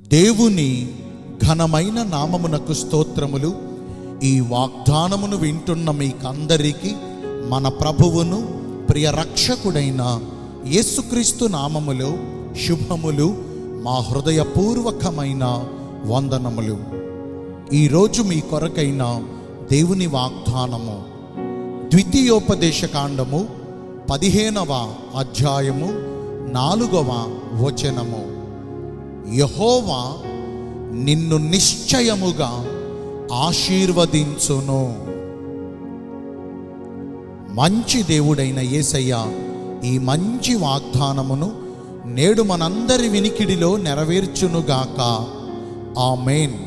దేవుని ఘనమైన నామమునకు స్తోత్రములు ఈ వాగ్దానమును వింటున్న మీకందరికీ మన ప్రభువును ప్రియ రక్షకుడైన యేసుక్రీస్తు నామములో శుభములు మా హృదయపూర్వకమైన వందనములు ఈరోజు మీ కొరకైన దేవుని వాగ్దానము ద్వితీయోపదేశ కాండము పదిహేనవ అధ్యాయము నాలుగవ వచనము యహోవా నిన్ను నిశ్చయముగా ఆశీర్వదించును మంచి దేవుడైన యేసయ్య ఈ మంచి వాగ్దానమును నేడు మనందరి వినికిడిలో నెరవేర్చునుగాక ఆమెన్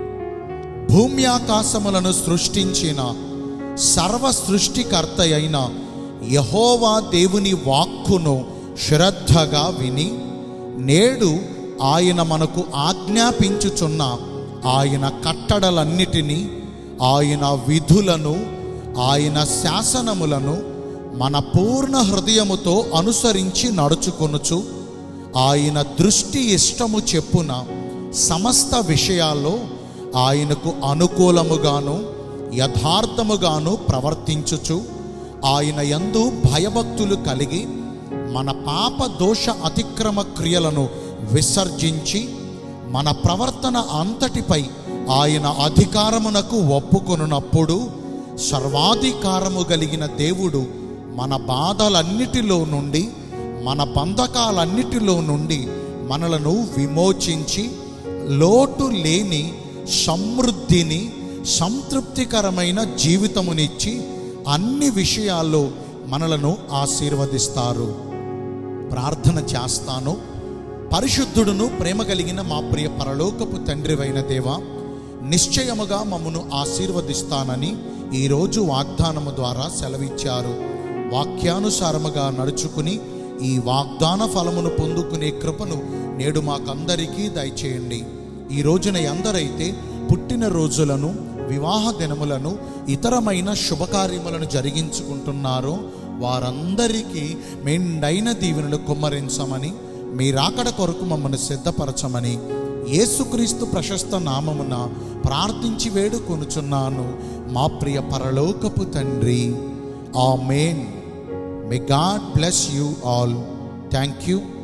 భూమ్యాకాశములను సృష్టించిన సర్వ సృష్టికర్త అయిన యహోవా దేవుని వాక్కును శ్రద్ధగా విని నేడు ఆయన మనకు ఆజ్ఞాపించుచున్న ఆయన కట్టడలన్నిటినీ ఆయన విధులను ఆయన శాసనములను మన పూర్ణ హృదయముతో అనుసరించి నడుచుకొనుచు ఆయన దృష్టి ఇష్టము చెప్పున సమస్త విషయాల్లో ఆయనకు అనుకూలముగాను యథార్థముగాను ప్రవర్తించుచు ఆయన యందు భయభక్తులు కలిగి మన పాప దోష అతిక్రమ క్రియలను విసర్జించి మన ప్రవర్తన అంతటిపై ఆయన అధికారమునకు ఒప్పుకొనున్నప్పుడు సర్వాధికారము కలిగిన దేవుడు మన బాధలన్నిటిలో నుండి మన బంధకాలన్నిటిలో నుండి మనలను విమోచించి లోటు లేని సమృద్ధిని సంతృప్తికరమైన జీవితమునిచ్చి అన్ని విషయాల్లో మనలను ఆశీర్వదిస్తారు ప్రార్థన చేస్తాను పరిశుద్ధుడును ప్రేమ కలిగిన మా ప్రియ పరలోకపు తండ్రివైన దేవ నిశ్చయముగా మమ్మను ఆశీర్వదిస్తానని ఈరోజు వాగ్దానము ద్వారా సెలవిచ్చారు వాక్యానుసారముగా నడుచుకుని ఈ వాగ్దాన ఫలమును పొందుకునే కృపను నేడు మాకందరికీ దయచేయండి ఈ రోజున ఎందరైతే పుట్టిన రోజులను వివాహ దినములను ఇతరమైన శుభకార్యములను జరిగించుకుంటున్నారో వారందరికీ మెండైన దీవెనలు కుమ్మరించమని మీ రాకడ కొరకు మమ్మల్ని సిద్ధపరచమని యేసుక్రీస్తు ప్రశస్త నామమున ప్రార్థించి వేడుకొనుచున్నాను మా ప్రియ పరలోకపు తండ్రి amen may God bless you all thank you